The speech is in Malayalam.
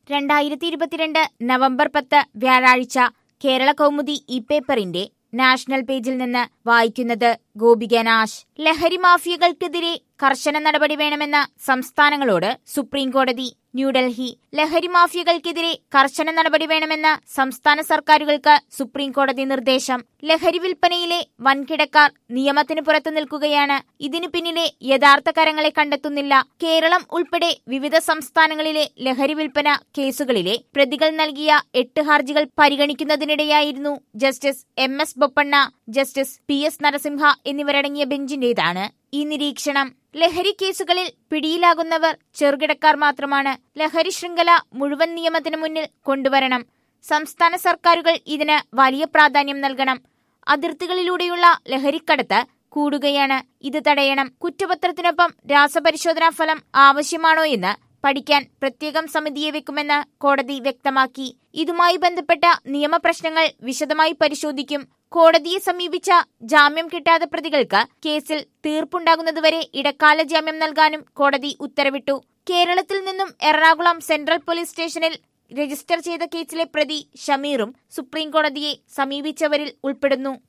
രണ്ടായിരത്തി ഇരുപത്തിരണ്ട് നവംബർ പത്ത് വ്യാഴാഴ്ച കേരള കൗമുദി ഈ പേപ്പറിന്റെ നാഷണൽ പേജിൽ നിന്ന് വായിക്കുന്നത് ഗോപിക നാശ് ലഹരി മാഫിയകൾക്കെതിരെ കർശന നടപടി വേണമെന്ന സംസ്ഥാനങ്ങളോട് സുപ്രീം കോടതി ന്യൂഡൽഹി ലഹരി മാഫിയകൾക്കെതിരെ കർശന നടപടി വേണമെന്ന സംസ്ഥാന സർക്കാരുകൾക്ക് സുപ്രീം കോടതി നിർദ്ദേശം ലഹരി വിൽപ്പനയിലെ വൻകിടക്കാർ നിയമത്തിന് പുറത്തു നിൽക്കുകയാണ് ഇതിനു പിന്നിലെ യഥാർത്ഥ കരങ്ങളെ കണ്ടെത്തുന്നില്ല കേരളം ഉൾപ്പെടെ വിവിധ സംസ്ഥാനങ്ങളിലെ ലഹരി വിൽപ്പന കേസുകളിലെ പ്രതികൾ നൽകിയ എട്ട് ഹർജികൾ പരിഗണിക്കുന്നതിനിടെയായിരുന്നു justice M S Bopanna justice P S Narasimha എന്നിവരടങ്ങിയ ബെഞ്ചിന്റേതാണ് ഈ നിരീക്ഷണം ലഹരി കേസുകളിൽ പിടിയിലാകുന്നവർ ചെറുകിടക്കാർ മാത്രമാണ് ലഹരി ശൃംഖല മുഴുവൻ നിയമത്തിന് മുന്നിൽ കൊണ്ടുവരണം സംസ്ഥാന സർക്കാരുകൾ ഇതിന് വലിയ പ്രാധാന്യം നൽകണം അതിർത്തികളിലൂടെയുള്ള ലഹരിക്കടത്ത് കൂടുകയാണ് ഇത് തടയണം കുറ്റപത്രത്തിനൊപ്പം രാസപരിശോധനാ ഫലം ആവശ്യമാണോ എന്ന് പഠിക്കാൻ പ്രത്യേകം സമിതിയെ വെക്കുമെന്ന് കോടതി വ്യക്തമാക്കി ഇതുമായി ബന്ധപ്പെട്ട നിയമപ്രശ്നങ്ങൾ വിശദമായി പരിശോധിക്കും കോടതിയെ സമീപിച്ച ജാമ്യം കിട്ടാത്ത പ്രതികൾക്ക് കേസിൽ തീർപ്പുണ്ടാകുന്നതുവരെ ഇടക്കാല ജാമ്യം നൽകാനും കോടതി ഉത്തരവിട്ടു കേരളത്തിൽ നിന്നും എറണാകുളം സെൻട്രൽ പോലീസ് സ്റ്റേഷനിൽ രജിസ്റ്റർ ചെയ്ത കേസിലെ പ്രതി ഷമീറും സുപ്രീം കോടതിയെ സമീപിച്ചവരിൽ ഉൾപ്പെടുന്നു